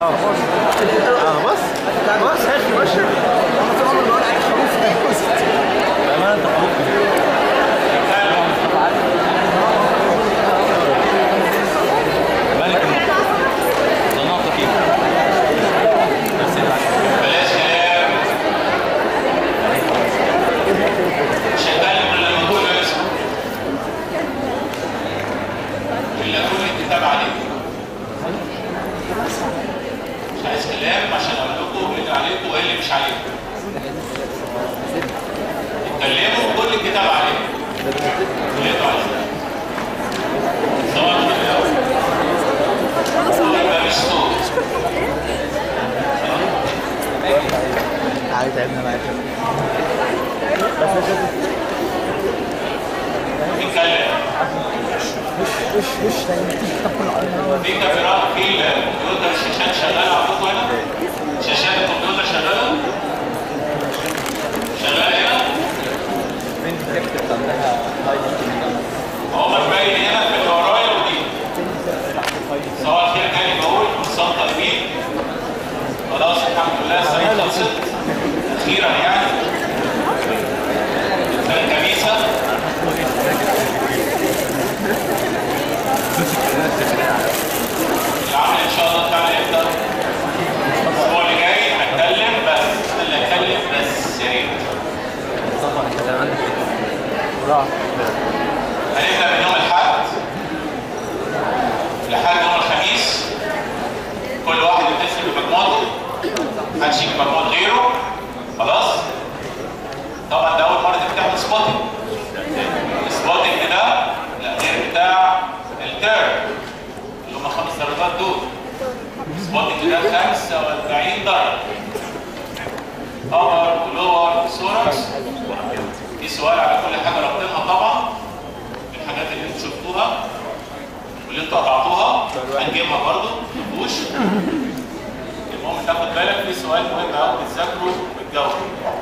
اه بص بص هات مؤشر بأمانة تقلق مالك ده نقطة فيه نفس الحاجة بلاش كلام شغال ولا موضوع اسمه اللي اقول الكتاب عليه مش عايز كلام عشان اقول لكم اللي عليكم وايه اللي مش عليكم اتكلموا كل الكتاب عليه اللي انتوا عايزينه سواء من الاول او يبقى مش صوت تعالى تعبنا معاك نتكلم وش وش في كاميرات في الكمبيوتر الشاشات شغاله عندكم هنا؟ شاشات الكمبيوتر شغاله؟ شغاله هنا؟ هو مبين هنا في اللي ورايا ودي صباح الخير تاني بقول كورسات طيبين خلاص الحمد لله السنه خلصت اخيرا يعني كان كنيسه العمل ان شاء الله تعالى يبدا الاسبوع اللي جاي هتكلم بس أنا اللي هتكلم بس يا ريت هنبدا من يوم الاحد لحد يوم الخميس كل واحد يتصل بمجموعته محدش يجيب مجموعه غيره خلاص طبعا ده اول مره تفتح سبوتنج السبوتنج ده لا غير بتاع التيرم اللي هم خمس درجات دول سبوتنج ده 45 درجه ابر ولور وسوركس في سؤال على كل حاجه رابطينها طبعا الحاجات اللي انتوا شفتوها واللي انتوا قطعتوها هنجيبها برضه ما تخافوش المهم تاخد بالك في سؤال مهم قوي بتذاكره وتجاوبه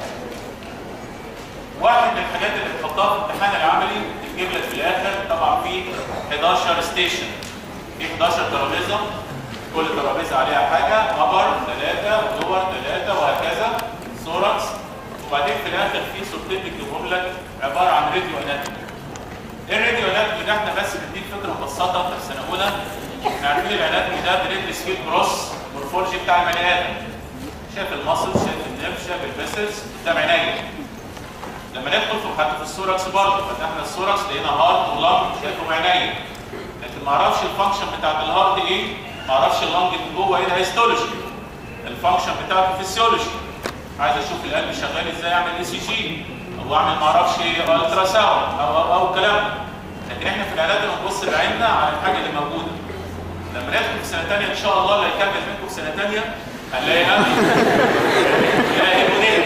واحد من الحاجات اللي بتحطها في الامتحان العملي تجيب لك في الاخر طبعا في 11 ستيشن في 11 ترابيزه كل ترابيزه عليها حاجه ابر ثلاثه ودور ثلاثه وهكذا سوركس وبعدين في الاخر في صورتين بيكتبهم لك عباره عن راديو اناتومي ايه الراديو اناتومي ده احنا بس بنديك فكره مبسطه في السنه الاولى احنا عارفين الاناتومي ده بندرس فيه الجروس مورفولوجي بتاع البني ادم شايف المصل شايف النيرف شايف الفيسلز قدام عينيا لما ندخل في حتى في السوركس برضه فتحنا السوركس لقينا هارت ولنج شايفهم عينيا لكن ما اعرفش الفانكشن بتاعت الهارت ايه ما اعرفش اللنج من جوه ايه الهيستولوجي الفانكشن بتاعته فيسيولوجي عايز اشوف القلب شغال ازاي اعمل اي سي جي او اعمل ما اعرفش الترا ساوند او او او الكلام ده لكن احنا في العلاج بنبص بعيننا على الحاجه اللي موجوده لما ندخل في سنه ثانيه ان شاء الله اللي هيكمل منكم في سنه ثانيه هنلاقي قلب هنلاقي منين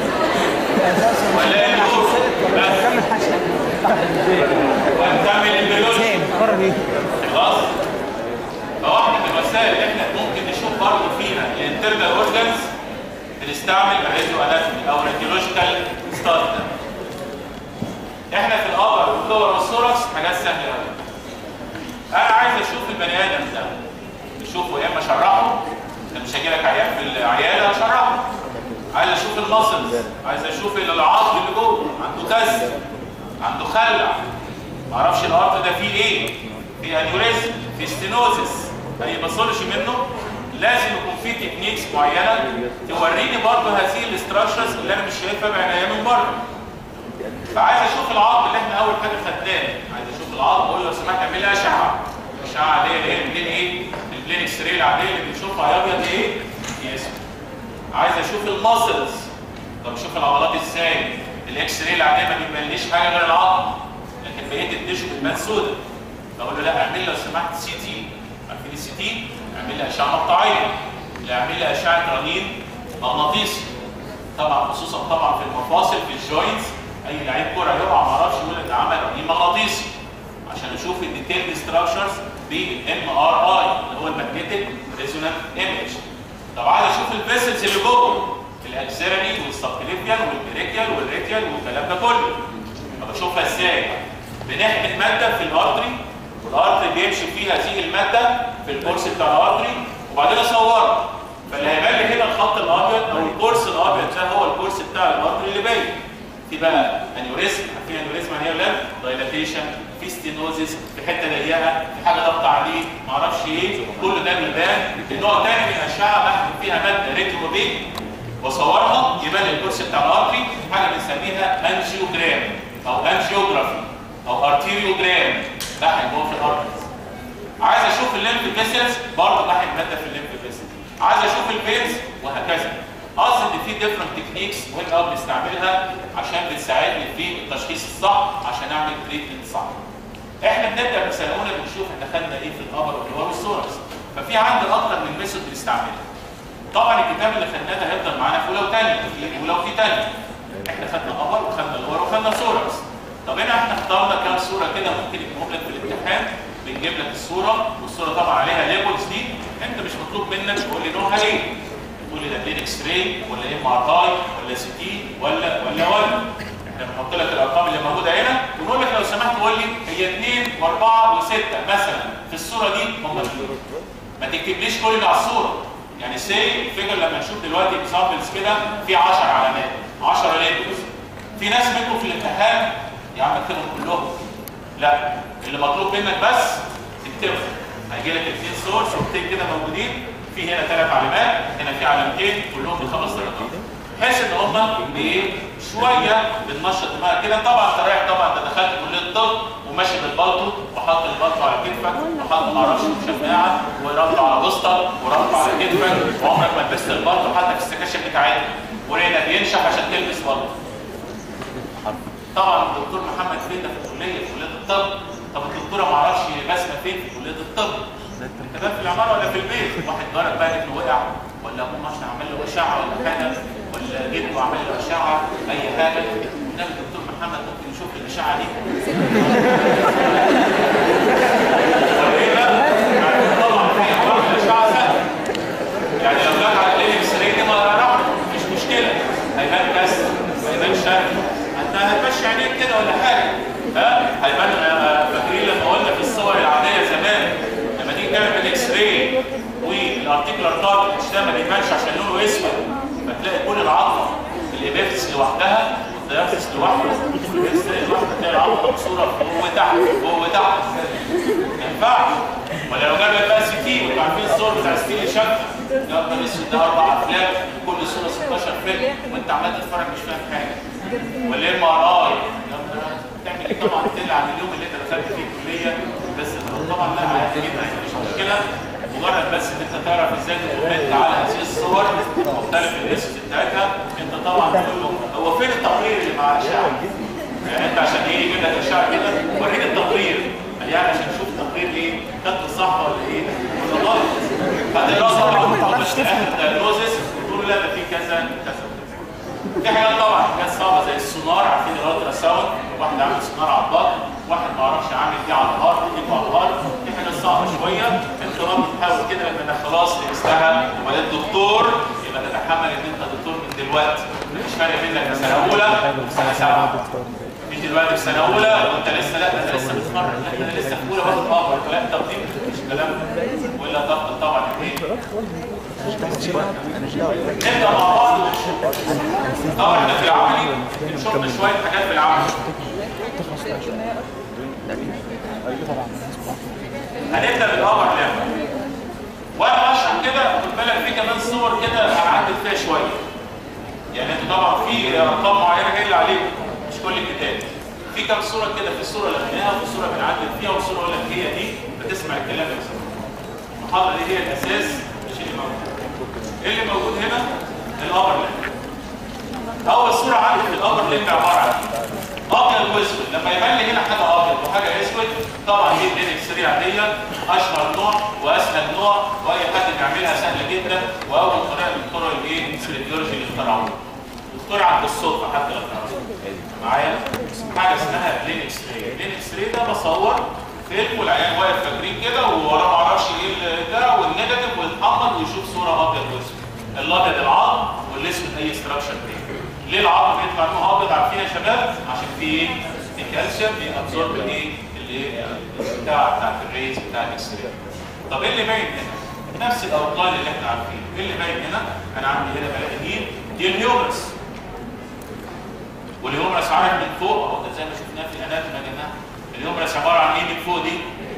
ولا النور بس ونكمل البيولوجي خلاص فواحده من الوسائل اللي احنا ممكن نشوف برضه فيها الانترنال اورجانز بنستعمل الراديو اناتومي او راديولوجيكال ستادي ده احنا في الابر واللور والثوركس حاجات سهله قوي انا عايز اشوف البني ادم ده اشوفه يا اما اشرحه انت مش هيجي لك عيان في العياده اشرحه عايز اشوف المسلز عايز اشوف العظم اللي جوه عنده كسر عنده خلع ما اعرفش الارض ده فيه ايه في انيوريزم في ستينوزس اي باثولوجي منه لازم يكون في تكنيكس معينه توريني برضه هذه الاستراكشرز اللي انا مش شايفها بعينيا من بره فعايز اشوف العظم اللي احنا اول حاجه خدناه عايز اشوف العظم اقول له لو سمحت اعمل لي اشعه اشعه عاديه اللي هي البلين ايه البلين اكس راي العاديه اللي بنشوفها يا ابيض ايه يس عايز اشوف الماسلز طب اشوف العضلات ازاي الاكس راي العاديه ما بيبينليش حاجه غير العظم لكن بقيه التشو بتبان سودا اقول له لا اعمل لي لو سمحت سي تي عارفين السي تي اعمل لي اشعه مقطعيه لا اعمل لي اشعه رنين مغناطيسي طبعا خصوصا طبعا في المفاصل في الجوينتس اي لعيب كوره يقع ما اعرفش يقول لك ده عمل رنين مغناطيسي عشان اشوف الديتيل ستراكشرز بالام ار اي اللي هو الماجنتيك ريزونانت ايمج طب عايز اشوف الفيسلز اللي جوه الاكسيرالي والسبكليفيال والبريكيال والريتيال والكلام ده كله طب اشوفها ازاي بنحقن ماده في الارتري والارتري بيمشي فيه هذه الماده في الكورس بتاع الارتري وبعدين اصورها في نوع تاني من الاشعه بحث فيها ماده ريتروبيك واصورها يبان الكرسي بتاع الارتري حاجه بنسميها انجيوجرام او انجيوجرافي او ارتيريوجرام بحث جوه في الارتري عايز اشوف الليمف فيسلز برضه بحث ماده في الليمف فيسلز عايز اشوف الفينز وهكذا قصد ان في ديفرنت تكنيكس مهم قوي بنستعملها عشان بتساعدني في التشخيص الصح عشان اعمل تريتمنت صح احنا بنبدا بسنه اولى بنشوف احنا خدنا ايه في الابر واللور والسورس ففي عندي اكتر من ميثود بنستعملها طبعا الكتاب اللي خدناه ده هيفضل معانا في اولى وثانيه في اولى وفي ثانيه احنا خدنا ابر وخدنا لور وخدنا سورس طب هنا احنا اخترنا كام صوره كده ممكن يكتبهم لك في الامتحان بنجيب لك الصوره والصوره طبعا عليها ليبلز دي انت مش مطلوب منك تقول لي نوعها ايه تقول لي ده بلين اكس راي ولا ام ار اي ولا سي تي ولا ولا ولا احنا بنحط لك الارقام اللي موجوده هنا ونقول لك لو سمحت قول لي هي 2 و4 و6 مثلا في الصوره دي هم ايه ما تكتبليش كل اللي على الصوره يعني سي فيجر لما نشوف دلوقتي اكزامبلز كده في 10 علامات 10 ليبلز في ناس منكم في الامتحان يا عم اكتبهم كلهم لا اللي مطلوب منك بس تكتبهم هيجي لك الاثنين سورس صورتين كده موجودين في هنا ثلاث علامات هنا في علامتين كلهم بخمس درجات بحيث ان هم بايه شويه بتنشط دماغك كده طبعا انت رايح طبعا انت دخلت كليه الطب وماشي بالبلطو وحاطط البلطو على كتفك وحاطط ما اعرفش شماعه وربطه على وسطك وربطه على كتفك وعمرك ما لبست البلطو حتى في السكاشن بتاعتك ورينا بينشف عشان تلبس بلطو طبعا الدكتور محمد فين ده في الكليه في كليه الطب طب الدكتوره ما اعرفش بسمه فين في كليه الطب انت بقى في العماره ولا في البيت واحد جارك بقى انه وقع ولا ابوه مثلا عمل له اشعه ولا حاجه ولا جده عمل له اشعه اي حاجه ده الدكتور محمد ممكن يشوف الاشعه دي ولا لا يعني طبعا في انواع من الاشعه سهله يعني لو جت على الكلينكس دي ما راح مش مشكله هيبان كسر هيبان شرخ انت هتمشي عينيك كده ولا حاجه ها هيبان فاكرين لما قلنا في الصور العاديه زمان لما تيجي تعمل الاكس راي والارتيكولار تارجت مش ده ما بيبانش عشان لونه اسود فتلاقي كل العظمه الابيفيس لوحدها والديافيس لوحده الابيفيس لوحده تلاقي العظمه مكسوره فوق وتحت فوق وتحت ما ينفعش ولا لو جاب بقى سي تي وانتوا عارفين الصور بتاع ستيل شك يا نهار اسود ده اربع افلام كل صوره 16 فيلم وانت عمال تتفرج مش فاهم حاجه ولا ام ار اي تعمل ايه طبعا تقل عن اليوم اللي انت دخلت فيه الكليه بس طبعا لا عادي جدا مش مشكله مجرد بس ان انت تعرف ازاي تكومنت على هذه الصور مختلف الاسس بتاعتها انت طبعا تقول له هو فين التقرير اللي مع الاشعه؟ يعني انت عشان ايه يجيب لك اشعه كده وريني التقرير يعني عشان نشوف التقرير ايه خدت صح ولا ايه ولا غلط هتقرا طبعا مش اخر دايجنوزس وتقول لا ده في كذا كذا في حاجات طبعا حاجات صعبه زي السونار عارفين الالترا ساوند واحد عامل سونار على البطن واحد ما اعرفش عامل دي على الهارت ودي على الهارت دي حاجات صعبه شويه انت برضه تحاول كده لان خلاص لبستها وبقيت دكتور يبقى تتحمل ان انت دكتور من دلوقتي مش فارق بينك في سنه اولى وسنه سبعه مش دلوقتي في سنه اولى وانت لسه لا انا لسه متخرج لا انا لسه في اولى واخد اه لا طب دي مش كلام ولا ضغط طبعا ايه نبدا مع بعض طبعا احنا في العملي بنشوف شويه حاجات في العمل هنبدا بالابر ليفل وانا بشرح كده خد بالك في كمان صور كده هعدل فيها شويه يعني انتوا طبعا في ارقام معينه هي اللي عليكم مش كل الكتاب في كام صوره كده في صوره لغيناها وفي صوره بنعدل فيها وصوره اقول لك هي دي بتسمع الكلام اللي المحاضره دي هي الاساس مش اللي موجود ايه اللي موجود هنا الابر ليفل اول صوره عندي في الابر ليفل عباره عن ابيض واسود لما يبان لي هنا حاجه ابيض وحاجه اسود طبعا دي الدين اكس راي عاديه اشهر نوع واسهل نوع واي حد بيعملها سهله جدا واول طريقه من طرق الايه الراديولوجي اللي اخترعوها اخترعت بالصدفه حتى لو معايا حاجه اسمها بلين اكس راي بلين اكس راي ده بصور فيلم والعيان واقف فاكرين كده ووراه ما اعرفش ايه ده والنيجاتيف ويتحمض ويشوف صوره ابيض واسود الابيض العظم والاسود اي ستراكشر تاني ليه العظم بيطلع لونه ابيض عارفين يا شباب عشان في ايه في كالسيوم بيابزورب الايه اللي بتاع بتاعت الريز بتاع الاكس راي طب ايه اللي باين هنا نفس الاوتلاين اللي احنا عارفينه ايه اللي باين هنا انا عندي هنا بلاقي مين دي الهيومرس والهيومرس عارف من فوق اهو ده زي ما شفناه في الاناتومي يا جماعه الهيومرس عباره عن ايه من فوق دي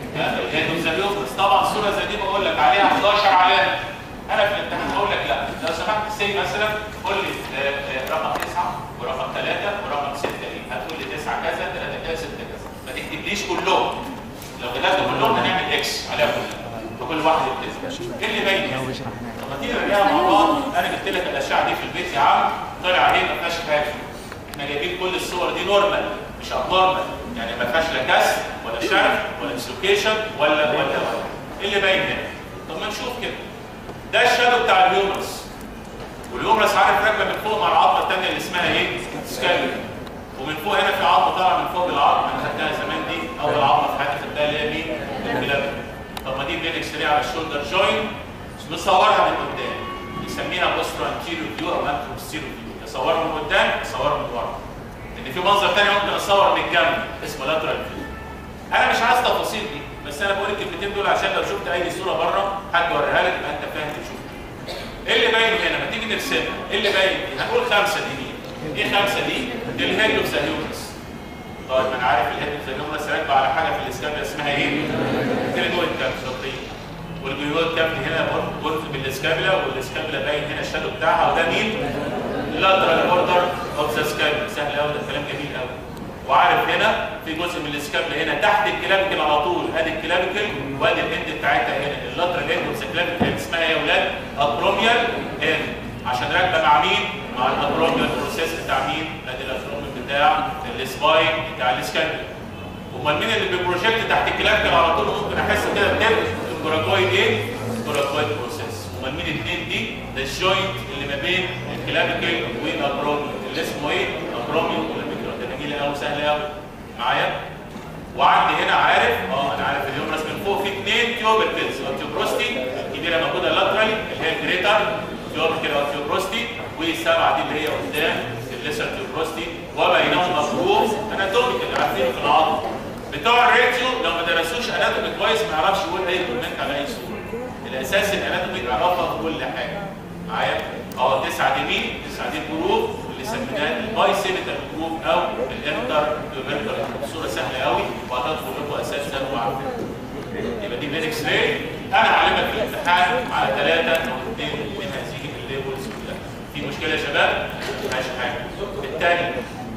الهيدروزاليوفرس طبعا صوره زي دي بقول لك عليها 11 علامه انا في الامتحان هقول لك لا لو سمحت سي مثلا قول لي آه، آه، رقم 9 ورقم 3 ورقم 6 ايه هتقول لي 9 كذا 3 كذا 6 كذا ما تكتبليش كلهم لو كتبت كلهم هنعمل اكس عليها كلها وكل واحد يكتب ايه اللي باين هنا؟ طب ما تيجي نراجعها مع بعض انا جبت لك الاشعه دي في البيت يا عم طلع عليه ما فيهاش حاجه احنا جايبين كل الصور دي نورمال مش ابنورمال يعني ما فيهاش لا كسر ولا شرخ ولا ديسلوكيشن ولا ولا ولا ايه اللي باين هنا؟ طب ما نشوف كده ده الشادو بتاع الهيومرس والهيومرس عارف راكبه من فوق مع العظمه الثانيه اللي اسمها ايه؟ سكالي ومن فوق هنا في عظمه طالعه من فوق العظم انا خدتها زمان دي اول عظمه في حياتي خدتها اللي هي مين؟ الكلاب طب ما دي بين اكس على الشولدر جوين مصورها من قدام نسميها بوسترو انتيريو فيو او انترو ستيريو فيو اصورها من قدام اصورها من ورا لان في منظر ثاني ممكن اصور من الجنب اسمه لاترال فيو انا مش عايز تفاصيل دي بس انا بقول الكلمتين دول عشان لو شفت اي صوره بره حد وريها لك يبقى انت فاهم تشوف ايه اللي باين هنا ما تيجي نرسمها ايه اللي باين دي هنقول خمسه دي مين ايه خمسه دي دي الهيد اوف ذا هيومرس طيب انا عارف الهيد اوف ذا هيومرس راكبه على حاجه في الاسكابيا اسمها ايه الجلويد كاب شرطيه والجلويد كاب هنا برضه بالاسكابيلا والاسكابيلا باين هنا الشادو بتاعها وده مين اللاترال بوردر اوف ذا سكابيلا سهل قوي ده كلام جميل قوي وعارف هنا في جزء من الاسكابلا هنا تحت الكلابيكل على طول ادي الكلابيكل وادي الاند بتاعتها هنا اللاترال اند والسكلابيكل اسمها ايه يا اولاد؟ ابروميال اند عشان راكبه مع مين؟ مع الابروميال بروسيس بتاع مين؟ ادي الابروميال بتاع السباين بتاع الاسكابلا امال مين اللي بيبروجكت تحت الكلابيكل على طول ممكن احس كده بتبقى الكوراكويد ايه؟ الكوراكويد بروسيس امال مين الاثنين دي؟ ده الجوينت اللي ما بين الكلابيكل والابروميال اللي اسمه ايه؟ ابروميال جميله قوي سهله قوي معايا وعندي هنا عارف اه انا عارف اليومرس من فوق في اثنين تيوبركلز التيوبروستي الكبيره موجوده لاترالي اللي هي الجريتر تيوبركل او تيوبروستي والسبعه دي اللي هي قدام الليسر تيوبروستي وبينهم مفروض اناتوميكال عارفين في العظم بتوع الراديو لو ما درسوش اناتومي كويس ما يعرفش يقول اي كومنت على اي صوره الاساس الاناتومي يعرفها في كل حاجه معايا اه تسعه دي مين؟ تسعه دي جروب سميناه الباي سيمتر جروب او الانتر تيوبركل صوره سهله قوي وهتدخل لكم اساسا وعارفين يبقى دي بين اكس راي انا هعلمك في الامتحان على ثلاثه او اثنين من هذه الليبلز كلها في مشكله يا شباب؟ ما فيهاش حاجه الثاني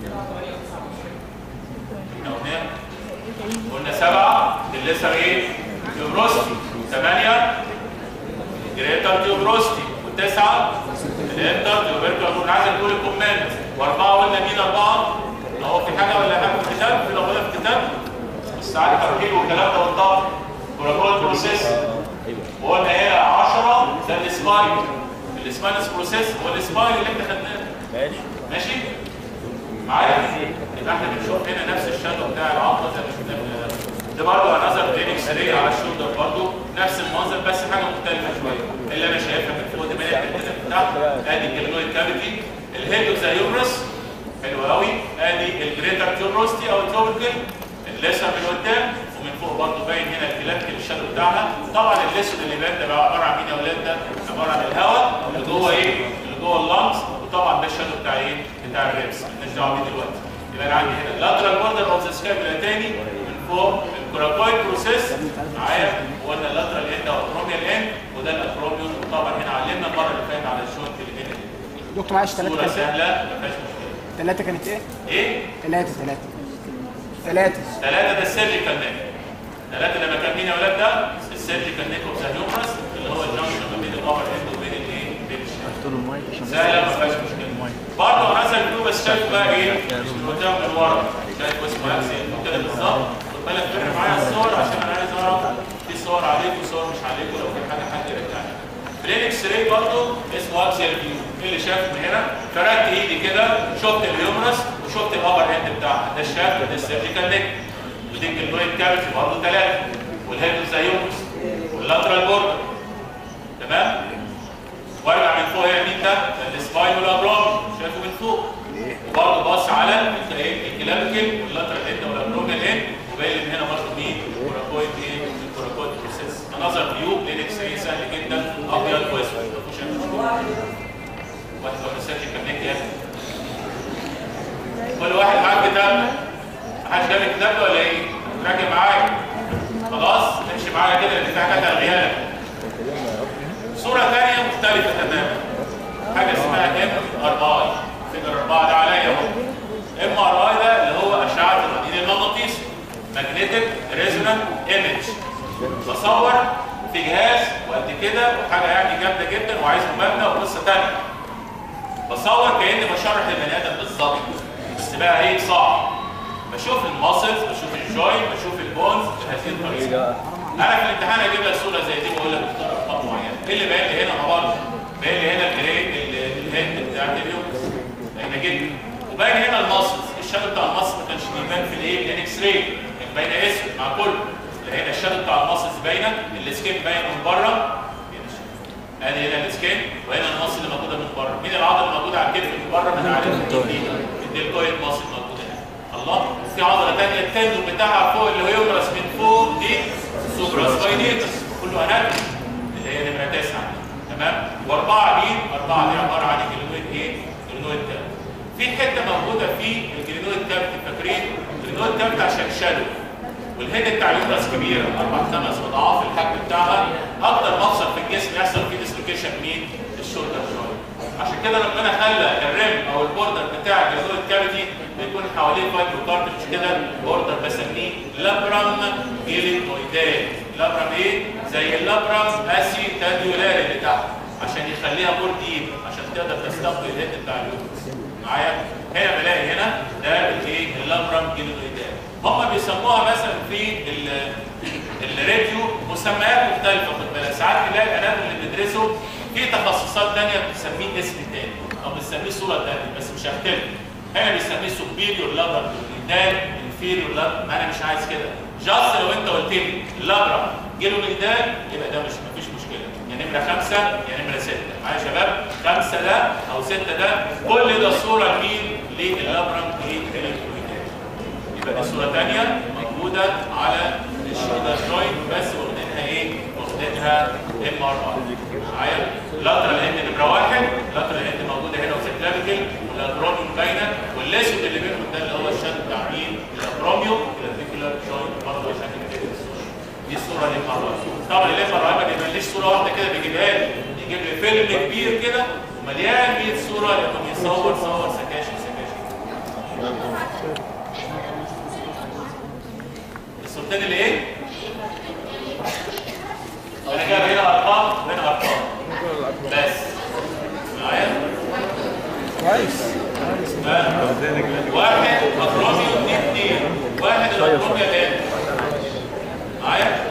احنا قلنا قلنا سبعه الليسر ايه؟ تيوبروستي ثمانيه جريتر تيوبروستي وتسعه الانتر تيوبركل انا عايز اقول الكومنت واربعه قلنا مين اربعه؟ هو في حاجه ولا حاجه في الكتاب؟ في موجوده في الكتاب؟ الساعات تركيب والكلام ده والضغط بروتوكول بروسيس وقلنا هنا 10 ده السباين السباينس بروسيس هو السباين اللي احنا خدناه ماشي ماشي؟ معايا؟ يبقى احنا بنشوف هنا نفس الشادو بتاع العظمه زي ما شفنا في ده برضه هنظر بين اكس راي على الشولدر برضه نفس المنظر بس حاجه مختلفه شويه اللي انا شايفها من فوق دي من الحته بتاعته ادي الجلويد كافيتي الهيد زي يومرس حلو قوي ادي الجريتر تيوبروستي او التوبركل الليسر من قدام ومن فوق برضه باين هنا الكلابكل الشادو بتاعها طبعا الليسر اللي باين ده عباره عن مين يا اولاد ده عباره عن الهواء اللي جوه ايه اللي جوه اللانجز وطبعا ده الشادو بتاع ايه بتاع الريبس مالناش دعوه بيه دلوقتي يبقى انا عندي هنا اللاترال بوردر اوف ذا سكابولا تاني من فوق الكوراكويد بروسيس معايا وقلنا اللاترال اند او البروميال اند وده الابروميون وطبعا هنا علمنا المره اللي فاتت على الجوينت اللي هنا دكتور معلش ثلاثة صوره كانت سهله ما فيهاش مشكله ثلاثة كانت ايه؟ ايه؟ ثلاثة ثلاثة ثلاثة ثلاثه ده السيرجيكال نيك ثلاثه لما كان مين يا ولاد ده؟ السيرجيكال نيك اوف ذا هيومرس اللي هو الجنكشن ما بين الابر اند وبين الايه؟ بين الشمال سهله ما فيهاش مشكله برضه نزل فيه بس شايف بقى ايه؟ البتاع من ورا شايف اسمه اكسل كده بالظبط خد بالك فرق معايا الصور عشان انا عايز اعرف في صور عليكم وصور مش عليكم لو في حاجه حد يرجعني برين اكس راي برضه اسمه اكسل فيو اللي شاف من هنا فردت ايدي كده شفت اليومرس وشفت الابر هيد بتاعها ده الشاف ده السيرجيكال نيك ودي الجلويد كافيتي برضه ثلاثه والهيد زي يومرس واللاترال بوردر تمام وارجع من فوق هنا مين ده؟ ده السباين والابرام شايفه من فوق وبرضه باص على الكلابيكل واللاترال هيد والابروميال هيد وباين من هنا برضه مين؟ الكوراكويد ايه؟ الكوراكويد بروسيس مناظر فيو لينكس ايه سهل جدا ابيض واسود ما فيهوش اي مشكله واحد لو مسكت كمية يا ابني كل واحد معاه كتاب محدش جاب الكتاب ده ولا ايه؟ راجع معايا خلاص امشي معايا كده لان في حاجات هلغيها لك صوره ثانيه مختلفه تماما حاجه اسمها ام ار اي فيجر 4 ده عليا اهو ام ار اي ده اللي هو اشعه الرنين المغناطيسي ماجنتيك ريزونانت ايمج بصور في جهاز وقد كده وحاجه يعني جامده جدا وعايز مبنى وقصه ثانيه بصور كاني بشرح للبني ادم بالظبط بس بقى ايه صعب بشوف الماسلز بشوف الجوينت بشوف البونز بهذه الطريقه انا في الامتحان اجيب لك صوره زي دي واقول لك اختار ارقام معينه ايه اللي باين لي هنا برضه باين لي هنا الجريد الهيد بتاعت اليوم باينه جدا وباين هنا الماسلز الشادو بتاع الماسل ما كانش بيبان في الايه الاكس راي كان باينه اسود مع كله هنا الشادو بتاع الماسلز باينه السكين باين من بره ادي هنا السكين وهنا الماسل اللي موجوده من بره مين العضله اللي موجوده على الكتف من بره من على الدلتويد ماسل موجوده هنا الله في عضله ثانيه التندون بتاعها فوق اللي هو يبرس من فوق دي سوبرا سباينيتس كله اناتومي اللي هي نمره 9 تمام واربعه مين اربعه دي عباره عن الجلينويد ايه الجلينويد تاب في حته موجوده في الجلينويد تاب فاكرين الجلينويد تاب عشان شادو والهيد بتاع اليوترس كبيره اربع خمس اضعاف الحجم بتاعها اكتر مفصل في الجسم يحصل فيه ديسلوكيشن مين الشولدر جوينت عشان كده ربنا خلى الريم او البوردر بتاع الجلويد كافيتي بيكون حواليه فايبرو كارتريج كده بوردر بسميه لابرام جيلينويدال لابرام ايه زي اللابرام اسي تاديولاري اللي تحت عشان يخليها بور ديب عشان تقدر تستقبل الهيد بتاع اليوترس معايا هنا بلاقي هنا ده الايه اللابرام جيلينويدال هم بيسموها مثلا في الراديو مسميات مختلفه خد بالك ساعات تلاقي الاناتوم اللي بندرسه في تخصصات ثانيه بتسميه اسم ثاني او بتسميه صوره ثانيه بس مش هختلف هنا بيسميه سوبيريور لابر جلويدال انفيريور لابر انا مش عايز كده جاست لو انت قلت لي اللابرا جلويدال يبقى ده مش مفيش مشكله يا نمره خمسه يا نمره سته معايا يا شباب خمسه ده او سته ده كل ده صوره لمين لللابرا جلويدال يبقى دي صوره ثانيه موجوده على الشولدر جوينت بس واخدينها ايه؟ واخدينها ام ار اي معايا لاترال اند نمره واحد لاترال اند موجوده هنا وسيكلافيكال والابروميوم باينه والاسود اللي بينهم ده اللي هو الشد بتاع مين؟ الابروميوم كلافيكولار جوينت برضه شكل كده دي الصوره اللي ام ار اي طبعا الام ار اي ما بيبقاش صوره واحده كده بيجيبها لي يجيب لي فيلم كبير كده ومليان 100 صوره لما بيصور صور سكاشن سكاشن الصورتين اللي ايه؟ انا جايب هنا ارقام وهنا ارقام بس معايا؟ كويس واحد اكروميوم دي اثنين واحد الاكروميوم الان معايا؟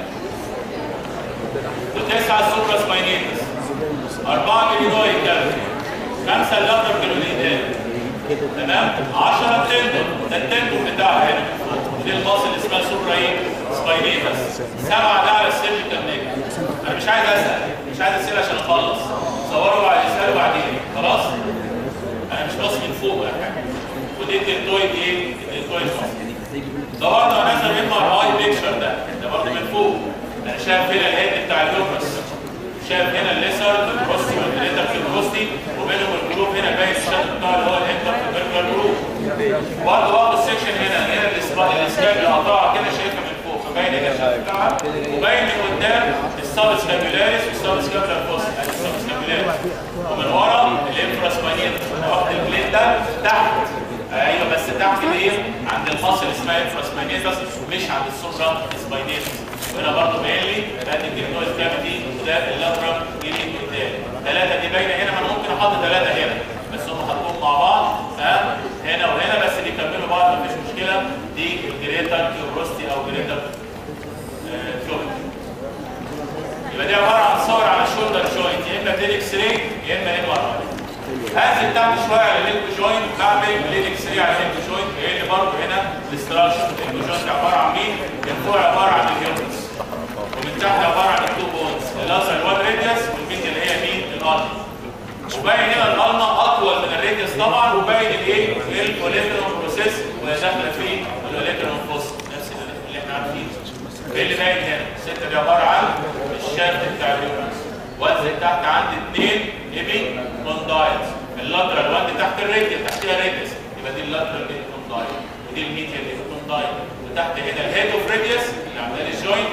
وتسعه السوبرا سباينيتس اربعه جلينويد كالوري خمسه اللاتر جلونيدات تمام 10 تندون ده التندون بتاعها هنا دي الباص اللي اسمها سوبرا ايه؟ سباينيتس سبعه ده على السيرجيكال نيك انا مش عايز اسال مش عايز اسال عشان اخلص صوروا بعد اسالوا بعدين خلاص انا مش باص من فوق ولا حاجه ودي التلتويد ايه؟ التلتويد ده برضه انا نازل ام ار اي بيكشر ده ده برضه من فوق انا شايف هنا الهيد بتاع اليوكرس شايف هنا الليسر البروستي والدليتر في البروستي وبينهم الجروب هنا باين الشادو بتاع اللي هو الانتر في جروب برضه واخد السكشن هنا هنا الاسكاب اللي قطعها كده شايفها من فوق فباين هنا الشادو بتاعها وباين من قدام السابس كابيلاريس والسابس كابيلار فوسط ادي السابس كابيلاريس ومن ورا الانفراسباينيت واخد البليت ده تحت ايوه بس تحت ايه عند المصل اسمها انفراسباينيتس مش عند السوبرا سباينيتس وهنا برضه باين لي ادي الجلوكوز كافيتي وده اللاترال جيلي قدام ثلاثه دي باينه هنا ما انا ممكن احط ثلاثه هنا بس هم حطوهم مع بعض ها هنا وهنا بس بيكملوا بعض مفيش مشكله دي الجريتر كيوبروستي او جريتر كيوبروستي يبقى دي عباره عن صور على الشولدر جوينت يا اما بلين اكس راي يا اما ام ار اي هنزل تحت شويه على اللينك جوينت بعمل بلين اكس راي على اللينك جوينت لان برضه هنا الاستراكشر اللينك جوينت عباره عن مين؟ من فوق عباره عن الهيومنز ومن تحت عباره عن التو بونز الازر الوان ريديوس والميد اللي هي مين؟ الارض وباين هنا الالما اطول من الريديوس طبعا وباين الايه؟ الاوليترون بروسيس وداخله فيه الاوليترون فوسط نفس اللي احنا عارفينه ايه اللي باين هنا؟ السته دي عباره عن الشافت بتاع اليومنز وانزل تحت عندي اثنين ايبي كوندايلز اللاترال وانزل تحت الريديوس تحتها ريديوس يبقى دي اللاترال كوندايل ودي الميديال كوندايل وتحت هنا الهيد اوف ريديوس اللي عامله لي جوينت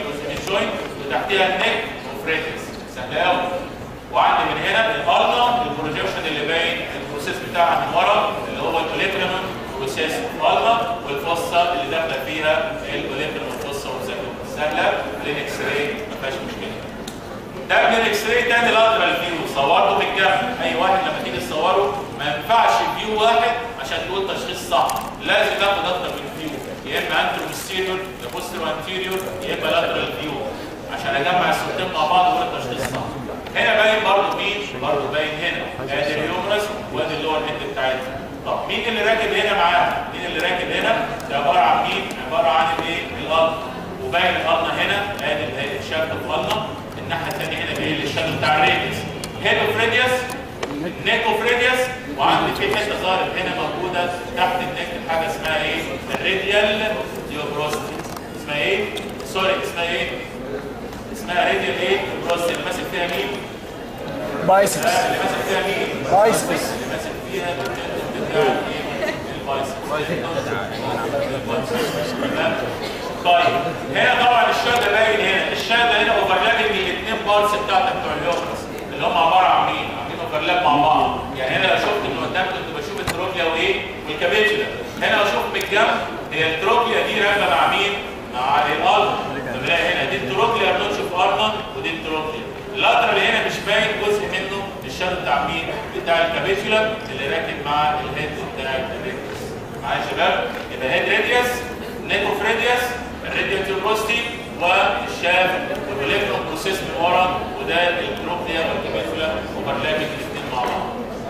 جوينت وتحتها النك وفريتس سهله قوي وعندي من هنا الارنا البروجيكشن اللي باين البروسيس بتاعها من ورا اللي هو الاوليكريمون بروسيس الارنا والفصه اللي داخله فيها الاوليكريمون والفصه والزكوم سهله للاكس راي ما فيهاش مشكله ده من الاكس راي تاني لاترال فيو صورته بالجنب اي واحد لما تيجي تصوره ما ينفعش فيو واحد عشان تقول تشخيص صح لازم تاخد اكتر من فيو يا اما انترو بوستيريور يا بوستيريور انتيريور يا اما لاترال فيو عشان اجمع الصورتين مع بعض واقول التشخيص صح هنا باين برضه مين برضه باين هنا ادي الهيومرس وادي اللور هيد بتاعتها طب مين اللي راكب هنا معاها مين اللي راكب هنا ده عباره عن مين عباره عن الايه الارض وباين الارض هنا ادي ادي الشكل الارض الناحيه الثانيه هنا جاي لي الشكل بتاع الريديوس هيدوفريديوس نيكوفريديوس وعندي في حته ظهرت هنا موجوده تحت النك حاجه اسمها ايه الراديال ديوبروستي اسمها ايه سوري اسمها ايه اسمها راديال ايه ديوبروستي اللي ماسك فيها مين بايسبس آه، اللي ماسك فيها مين بايسبس اللي ماسك فيها بتاع ايه البايسبس تمام؟ طيب هنا طبعا الشهاده باين هنا الشهاده هنا اوفرلابنج الاثنين بارتس بتاعتك بتوع اليومرس اللي هم عباره عن مين؟ عاملين اوفرلاب مع بعض يعني هنا لو شفت من قدام كنت بشوف التروبيا وايه؟ والكابيتولا هنا لو شفت من الجنب هي التروبيا دي راكبه مع مين؟ مع الارض بنلاقي هنا دي التروبيا بنشوف في ارنا ودي التروبيا اللاترال هنا مش باين جزء منه الشهاده بتاع مين؟ بتاع الكابيتولا اللي راكب مع الهيد بتاع الريديوس معايا يا شباب؟ يبقى هيد ريديوس نيكوفريديوس الراديال تيوبروستي والشاف والوليكترون بروسيس من ورا وده التروبيا والكابيتولا اوفرلابنج الاثنين مع بعض.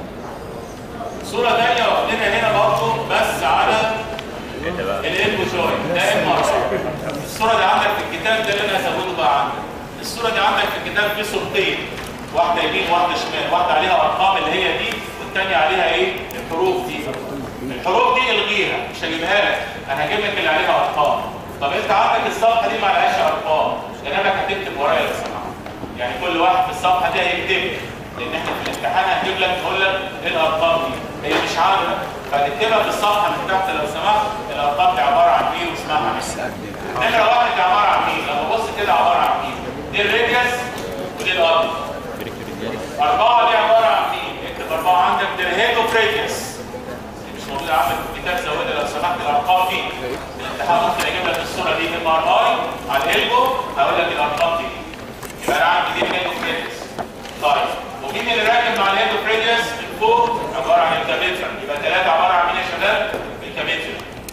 صورة تانية واخدينها هنا برضه بس على الالبو جوينت ده ام ار الصورة دي عندك في الكتاب ده اللي انا هزوده بقى عندك. الصورة دي عندك في الكتاب في صورتين واحدة يمين واحدة شمال، واحدة عليها ارقام اللي هي دي والثانية عليها ايه؟ الحروف دي. الحروف دي الغيها مش هجيبها لك انا هجيب لك اللي عليها ارقام طب انت عندك الصفحه دي ما عليهاش ارقام جنابك هتكتب ورايا لو سمحت يعني كل واحد في الصفحه دي هيكتب لان احنا في الامتحان هجيب لك نقول لك ايه الارقام دي هي مش عامله فتكتبها في الصفحه من تحت لو سمحت الارقام دي عباره عن ايه واسمها ايه نمره واحد دي عباره عن مين لما بص كده عباره عن مين دي الراديوس ودي الارض اربعه دي عباره عن مين اكتب اربعه عندك دي الهيدوفريديوس مش موجوده عندك في الكتاب زودها لو سمحت الارقام دي الامتحان ممكن اجيب لك الصوره دي ام ار اي على الالبو هقول لك الارقام دي يبقى انا عندي دي الهيدوفريديوس طيب ومين اللي راكب مع الهيدوفريديوس من فوق عباره عن الكابيتر يبقى ثلاثه عباره عن مين يا شباب؟ الكابيتر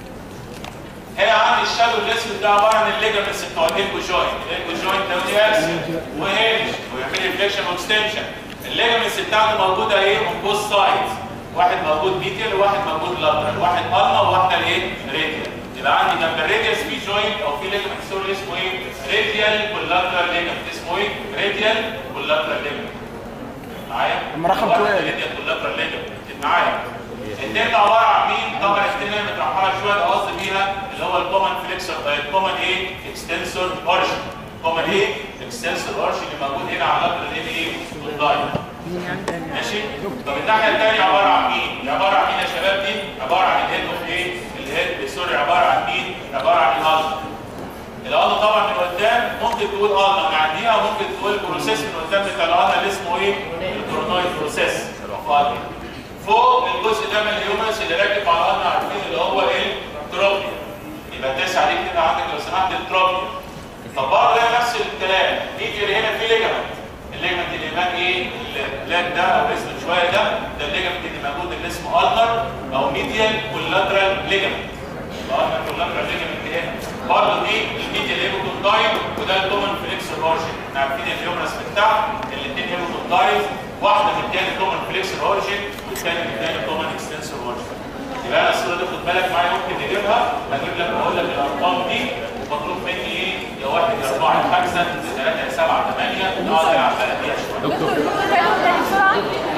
هنا عندي الشادو الاسود ده عباره عن الليجمنتس بتوع الالبو جوينت الالبو جوينت ده ودي اكسل وهينج ويعمل لي فليكشن واكستنشن الليجمنتس بتاعته موجوده ايه اون بوث سايدز واحد موجود ميديال وواحد موجود لاترال واحد النا وواحده الايه راديال يبقى عندي جنب الراديوس في جوينت او في ليجمنت سوري اسمه ايه راديال واللاترال ليجمنت اسمه ايه راديال واللاترال ليجمنت معايا أما رقم واحدة كويس. راديال واللاترال ليجمنت معايا الاثنين ده عباره عن مين طبعا الاثنين اللي مترحله شويه ده قصدي بيها اللي هو الكومن فليكسور الكومن ايه اكستنسور اورشن كومن ايه اكستنسور اورشن اللي موجود هنا على اللاترال ايه والدايم ماشي طب الناحيه الثانيه عباره عن مين دي عباره عن مين يا شباب دي عباره عن الهيد اوف ايه الهيد سوري عباره عن مين عباره عن الهالد الهالد طبعا من قدام ممكن تقول اه من عنديها وممكن تقول بروسيس من قدام بتاع الهالد اللي اسمه ايه الكورونويد بروسيس فاضي فوق الجزء ده من الهيومنس اللي راكب على الهالد عارفين اللي هو ايه التروبيا يبقى تسعه دي كده عندك لو سمحت التروبيا طب برضه ده نفس الكلام نيجي هنا في ليجمنت الليجمنت اللي هناك ايه البلاك ده او اسمه شويه ده ده الليجمنت اللي موجود اللي اسمه النر او ميديال كولاترال ليجمنت النر كولاترال ليجمنت هنا برضه دي الميديال هيبوكوندايل وده الكومن فليكس اورجن احنا عارفين الهيومرس من تحت الاثنين هيبوكوندايل واحده من الثاني كومن فليكس اورجن والثاني من الثاني كومن اكستنسور اورجن يبقى انا الصوره دي خد بالك معايا ممكن نجيبها هجيب لك واقول لك الارقام دي مطلوب مني ايه يا واحد يا اربعه يا خمسه يا ثلاثه يا سبعه ثمانيه اقعد العب بقى بيها شويه دكتور كام تاني بسرعة؟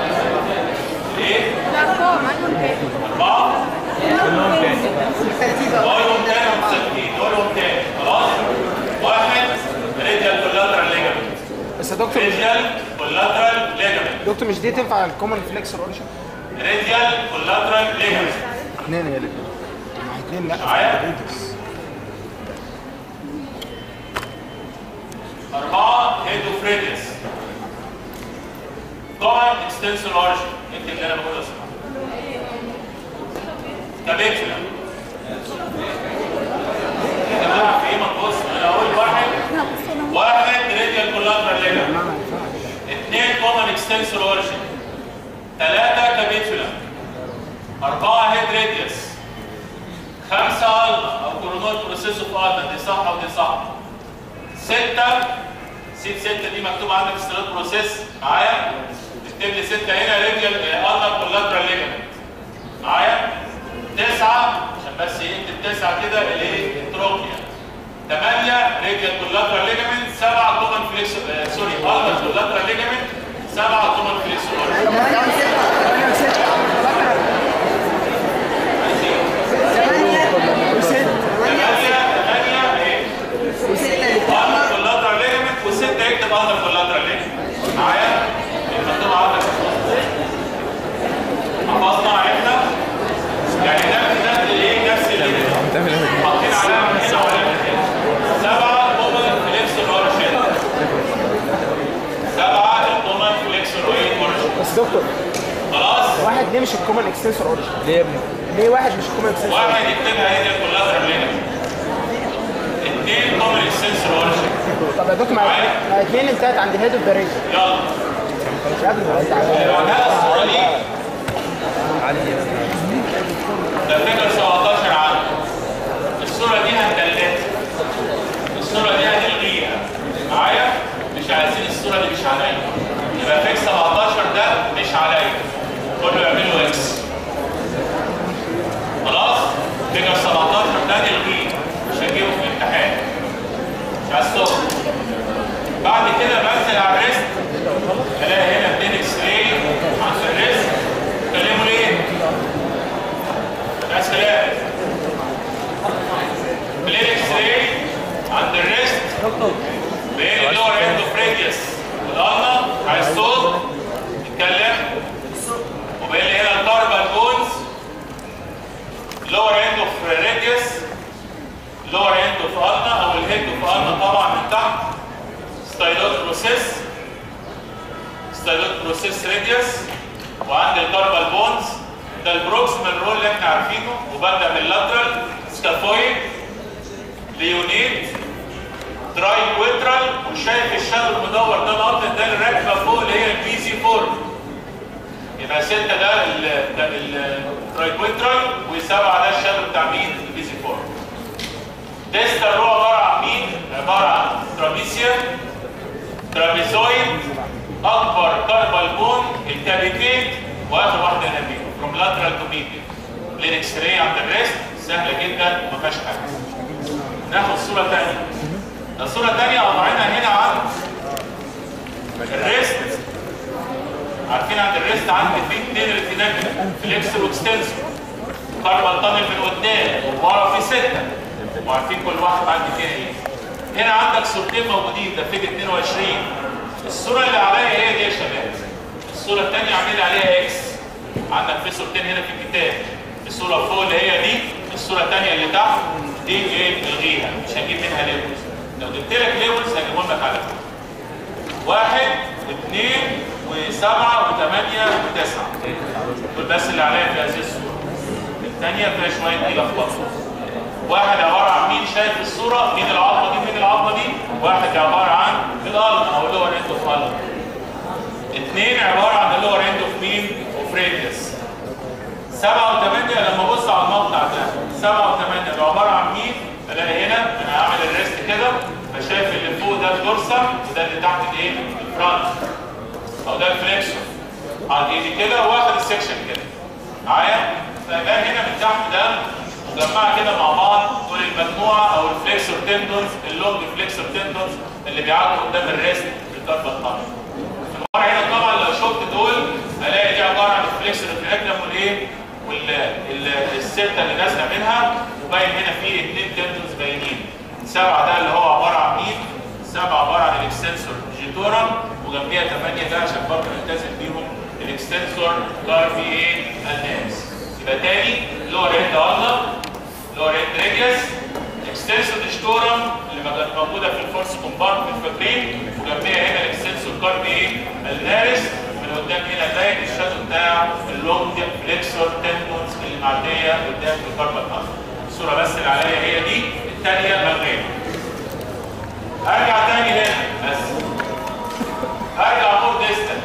ليه؟ الأرقام عنهم كام؟ اربعه كلهم كام؟ دورهم تاني ومسكتين دورهم تاني خلاص واحد ريديال كولاترال ليجمنت بس يا دكتور مش ريديال كولاترال ليجمنت دكتور مش دي تنفع الكومن فليكسور اورشن ريديال كولاترال ليجمنت اثنين هي الاثنين ما اثنين لا معايا؟ ريديوس. أربعة هيد اوف راديوس طبعا اكستنسور اوريجن انت اللي انا بقوله اسمع كابيتولا يا جماعه في ايه ما تبص انا اقول واحد واحد راديال كولاترال ليجمنت اثنين كومن اكستنسور اوريجن ثلاثة كابيتولا أربعة هيد راديوس خمسة ألما أو كورونال بروسيس اوف ألما دي صح أو دي صح ستة سيت ستة دي مكتوب عندك في سترات بروسيس معايا تكتب لي ستة هنا راديال ألما كولاترال ليجمنت معايا تسعة عشان بس يكتب تسعة كده اللي هي التروكيا ثمانية راديال كولاترال ليجمنت سبعة كومن فليكس آه سوري ألما كولاترال ليجمنت سبعة كومن فليكس اندر كولاترال ليجمنت وسته يكتب اندر كولاترال ليجمنت معايا المكتوب عندك حفظنا عرفنا يعني ده ده ايه نفس اللي حاطين علامه هنا وعلامه هنا سبعه كومن فليكسور اورشن سبعه الكومن فليكسور اورشن بس دكتور خلاص واحد ليه مش الكومن اكستنسور اوريجن؟ ليه يا ابني؟ ليه واحد مش الكومن اكستنسور واحد يكتبها هي الكولاترال ليجمنت اثنين كومن اكستنسور اورشن طب يا دكتور ما ما الاثنين انتهت عند هيد اوف ذا ريج يلا مش قبل ما انت عارف. بعدها الصوره دي علي ده فكرة 17 عام الصورة دي هندلتها الصورة دي هنلغيها معايا مش عايزين الصورة دي مش عليا يبقى فيك 17 ده مش عليا كله يعمل له اكس خلاص فيجر 17 ده نلغيه مش هنجيبه في الامتحان مش عايز تخرج بعد كده بنزل على الريست الاقي هنا اتنين اكس راي عند الريست كلموا ليه؟ يا سلام بلين اكس راي عند الريست بين اللور اند اوف راديوس والالما عايز صوت يتكلم وبين لي هنا الكاربال بونز لور اند اوف راديوس لور اند اوف الما او الهيد اوف الما طبعا من تحت ستايلوت بروسيس ستايلوت بروسيس راديوس وعند الكاربال بونز ده البروكسيمال رول اللي احنا عارفينه وببدا من اللاترال سكافويد ليونيت تراي كويترال وشايف الشادو المدور ده نقط ده الركبه فوق اللي هي البي سي 4 يبقى ستة ده ال ده الترايكويترال وسبعة ده الشادو بتاع مين؟ البي سي 4 ديستال رو عبارة عن مين؟ عبارة عن ترابيسيا ترابيزويد اكبر كاربال بون الكابيتيت واخر واحده هنا فروم لاترال تو ميديا لينكس راي عند الريست سهله جدا وما فيهاش حاجه ناخد صوره ثانيه الصوره الثانيه وضعنا هنا عند الريست عارفين عند الريست عندي في اثنين ريتيناكل فليكسر واكستنسور كاربال تانل من قدام وورا في سته وعارفين كل واحد عندي فيها ايه هنا عندك صورتين موجودين ده فيج 22 الصوره اللي عليها هي دي يا شباب الصوره الثانيه عامل عليها اكس عندك في صورتين هنا في الكتاب الصوره فوق اللي هي دي الصوره الثانيه اللي تحت دي ايه الغيها مش هجيب منها ليبلز لو جبت لك ليبلز هجيبهم لك على طول واحد واثنين وسبعه وثمانيه وتسعه دول بس اللي عليها في هذه الصوره الثانيه فيها شويه ايه لخبطه واحد عباره عن مين شايف الصوره مين العظمه دي مين العظمه دي واحد عباره عن الالما او اللور اند اوف الما اثنين عباره عن اللور اند اوف مين اوف راديوس سبعه وثمانيه لما ابص على المقطع ده سبعه وثمانيه لو عباره عن مين الاقي هنا انا هعمل الريست كده فشايف اللي فوق ده الدورسم وده اللي تحت الايه الفرونت او ده الفليكسور على ايدي كده واخد السكشن كده معايا فده هنا من تحت ده مجمعه كده مع بعض دول المجموعه او الفليكسور تندونز اللونج فليكسور تندونز اللي بيعدوا قدام الريست في الضربه الطاقه المره هنا طبعا لو شفت دول الاقي دي عباره عن الفليكسور الفليكلم والايه والسته اللي نازله منها وباين هنا في اثنين تندونز باينين سبعه ده اللي هو عباره عن مين؟ سبعه عباره عن الاكستنسور جيتورم وجنبيها ثمانيه ده عشان برضه نلتزم بيهم الاكستنسور كارفي ايه؟ الناس يبقى تاني لور هيد الله لور هيد ريديوس اكستنسور ديشتورم اللي لما كانت موجوده في الفورس كومبارتمنت فاكرين وجنبيها هنا الاكستنسور كارب ايه؟ النارس من قدام هنا باين الشادو بتاع اللونج فليكسور تندونز اللي معديه قدام في الكاربال ماسل الصوره بس اللي عليا هي دي الثانيه ملغيه ارجع تاني هنا بس ارجع مور ديستنت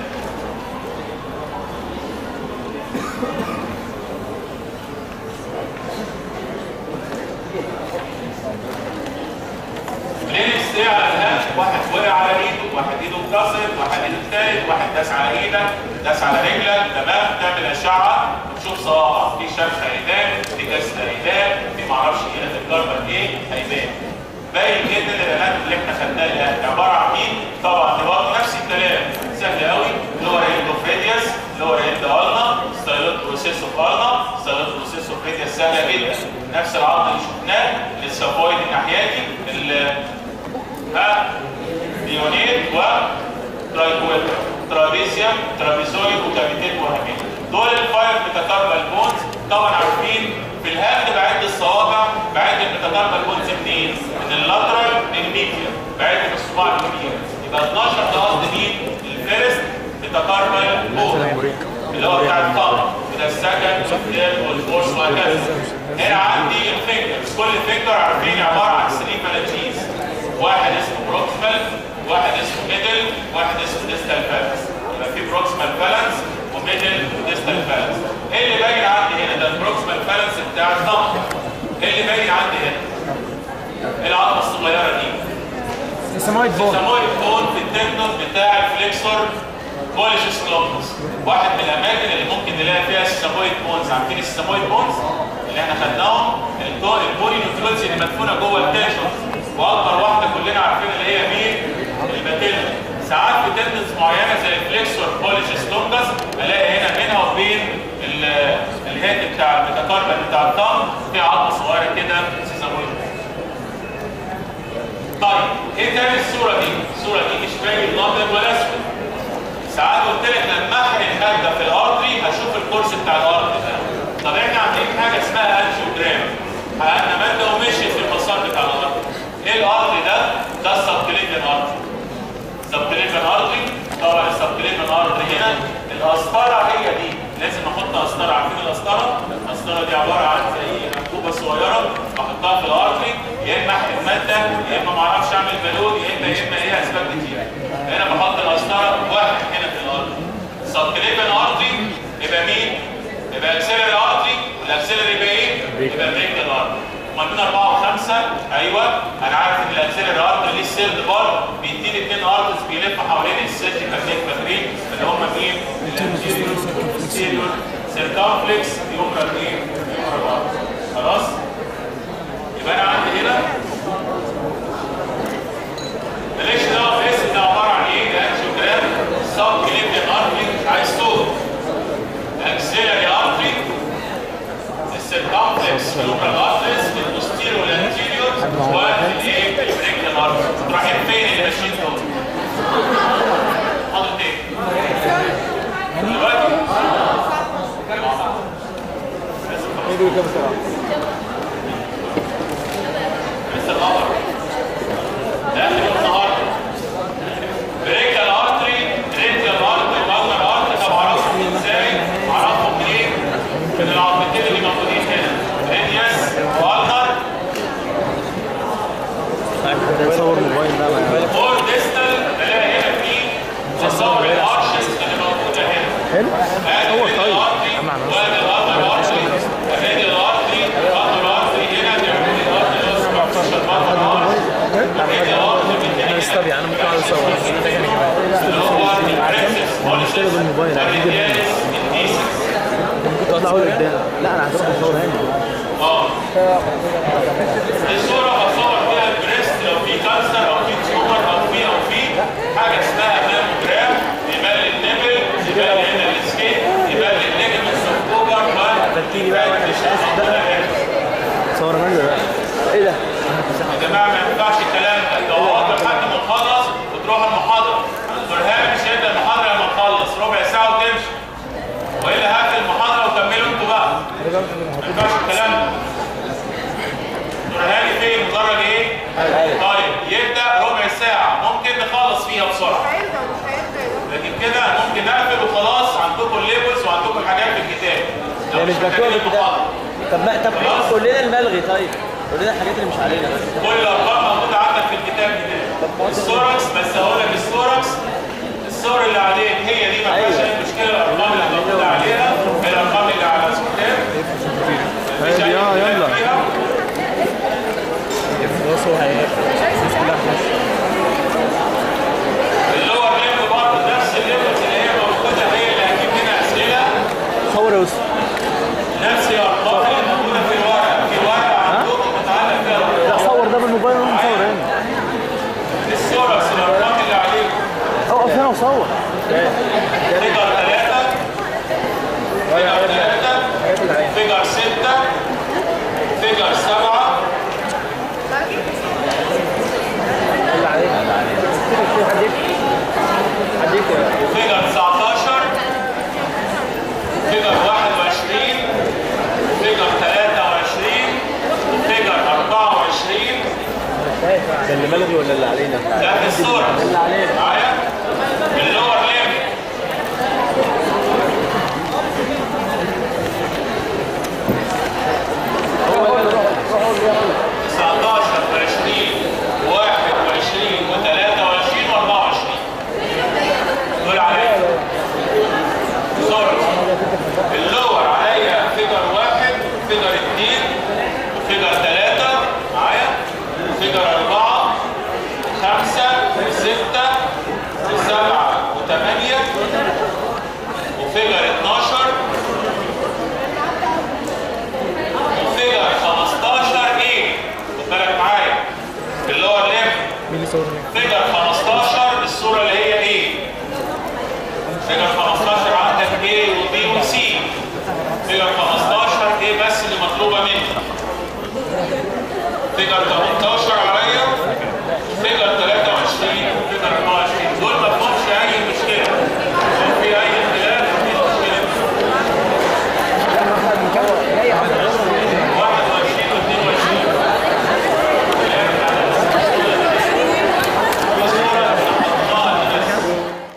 ليه الساعة الهام واحد وقع على ايده واحد ايده اتكسرت واحد ايده اتاكل واحد داس على ايدك داس على رجلك تمام تعمل اشعة وتشوف صوابعك في شمس هيبان في كسر هيبان في معرفش هنا في الكربون ايه هيبان باين جدا الالات اللي احنا خدناها الان عباره عن مين؟ طبعا دي برضه نفس الكلام سهل قوي لور اند اوف ريديوس لور اند النا ستايلوت بروسيس اوف النا ستايلوت بروسيس اوف ريديوس سهله جدا نفس العظم اللي شفناه السافويد الناحيتي ال- ها ديونيت و ترايكويتر ترابيزيوم ترابيزويد وكابيتيت وهكذا دول الفايف ميتاكاربال بونز طبعا عارفين في الهاند بعد الصوابع بعد الميتاكاربال بونز منين؟ من اللاترال للميديا بعد من الصباع الكبير يبقى 12 ده قصد مين؟ الفيرست ميتاكاربال بون اللي هو بتاع الطاقه ده السكند والثيرد والفورث وهكذا هنا عندي الفينجرز كل فينجر عارفين عباره عن 3 فالانجيز واحد اسمه بروكسمال واحد اسمه ميدل واحد اسمه ديستال فالانس يبقى في بروكسمال فالانس وميدل وديستال فالانس ايه اللي باين عندي هنا ده البروكسمال فالانس بتاع الضغط ايه اللي باين عندي هنا العظمه الصغيره دي سمايد بون سموه بون في التندون بتاع الفليكسور بوليشس كلوبس واحد من الاماكن اللي ممكن نلاقي فيها السمويد بونز عارفين السمويد بونز اللي احنا خدناهم الدو- البولي نيوكليوز اللي مدفونه جوه التندون واكبر واحده كلنا عارفين اللي هي مين الباتيلا ساعات في تندنز معينه زي الفليكسور بوليشس لونجس الاقي هنا بينها وبين ال- الهيد بتاع الميتاكاربال بتاع الطم في عظمه صغيره كده سيزامويد طيب ايه تاني الصوره دي؟ الصوره دي مش باين الابيض ولا اسود ساعات قلت لك لما احرق ماده في الارتري هشوف الكورس بتاع الارتري ده طب احنا عاملين حاجه اسمها انجيوجرام حققنا ماده ومشيت في المسار بتاع الارتري ايه الارتري ده؟ ده السبكليفيان ارتري سبكليفيان ارتري طبعا السبكليفيان ارتري هنا القسطره هي دي لازم احط قسطره عارفين القسطره؟ القسطره دي عباره عن زي انبوبه صغيره بحطها في الارتري يا اما احرق ماده يا اما ما اعرفش اعمل بالون يا اما يا اما ايه اسباب كتير هنا بحط القسطره واحد هنا في الارتري سبكليفيان ارتري يبقى مين؟ يبقى اكسلري ارتري والاكسلري يبقى ايه؟ يبقى بريك الارتري امال من اربعه وخمسه ايوه انا عارف ان الاكسلري ارتري ليه السيرد بار بيديني اثنين ارترز بيلفوا حوالين السيرجيكال نيك فاكرين اللي هم مين؟ الانتيريور والبوستيريور سيركمفلكس يومرال ايه؟ يومرال ارتري خلاص؟ يبقى انا عندي هنا ماليش دعوه باسم ده عباره عن ايه؟ ده انجيوجرام سب كليبيان ارتري عايز صوت اكسلري ارتري السيركمفلكس لوكال ارتريز البوستيريور والانتيريور والايه؟ البريكيال ارتري رايحين فين اللي ماشيين دول؟ حاضر ايه؟ دلوقتي يجري كده بسرعه لسه القمر ده اخر يوم النهارده بريكال ارتري ريكال ارتري والنر ارتري طب اعرفهم ازاي؟ اعرفهم منين؟ من العظمتين اللي موجودين هنا ريديوس والنر صور موبايل بقى معايا فور ديستال بلاقي هنا في تصور الارشز اللي موجوده هنا حلو صور طيب وادي الارتري ارتري ادي الارتري الارتري ارتري هنا بيعمل لي الارتري اللي هو 17 مره ادي الارتري من هنا استبي انا ممكن اقعد اصور بس ده كان هشتري بالموبايل، عايز أجيب كنت اطلع اقول قدام لا انا هتروح اصور هنا اه الصورة بصور فيها البريست لو في كانسر او في تيومر او في او في حاجة اسمها ماموجرام يبان لي النبل يبان لي هنا السكين يبان لي الليجمنتس اوف اوفر ترتيبي بقى وانا مش قاصد بقى صور منزل بقى ايه ده؟ يا جماعة ما ينفعش الكلام ده ده هو أكتر حد ما تخلص وتروح المحاضرة برهان مش هيبدأ المحاضرة لما تخلص ربع ساعة وتمشي وإلا هات المحاضرة وكملوا انتوا بقى ما ينفعش الكلام ده برهاني فين مدرج ايه؟ طيب كده ممكن نقفل وخلاص عندكم الليبلز وعندكم الحاجات في الكتاب لو هي مش مكتوبه محتاجين في الكتاب المحاضرة. طب ما طب خلاص. قول لنا الملغي طيب قول لنا الحاجات اللي مش علينا بس كل الارقام موجوده عندك في الكتاب ده السوركس بس هقول لك السوركس الصور اللي عليك هي دي ما فيهاش اي مشكله الارقام اللي موجوده عليها هي الارقام اللي على الكتاب مفيش أي يلا، اختلاف يلا. فيها. بص هو هيقفل اللور ليفل برضه نفس الليفلز اللي هي موجوده هي اللي هتجيب لنا اسئله صور يا يوسف نفس الارقام اللي موجوده في الورق في ورقه عندكم متعلق فيها لا الارقام صور ده بالموبايل وانا مصور هنا السوركس الارقام اللي عليكم اقف هنا وصور فيجر ثلاثه فيجر ثلاثه فيجر سته فيجر سبعه اللي علينا اللي علينا حد يكتب حد يكتب فيجر 19 فيجر 21 فيجر 23 فيجر 24 ده اللي ملغي ولا اللي علينا؟ ده في الصورة اللي علينا معايا اللور ليفل هو اللي روح روح قول له 19 و20 21 و23 و24 دول عليا صورة اللور عليا فيجر واحد فيجر اثنين فيجر ثلاثة معايا فيجر أربعة خمسة ستة سبعة وثمانية وفيجر 12 وفيجر 15 ايه خد بالك معايا اللي هو الليفل مين اللي صور هنا؟ فيجر 15 الصورة اللي هي ايه فيجر 15 عندك A وB وC فيجر 15 ايه بس اللي مطلوبة منك فيجر 18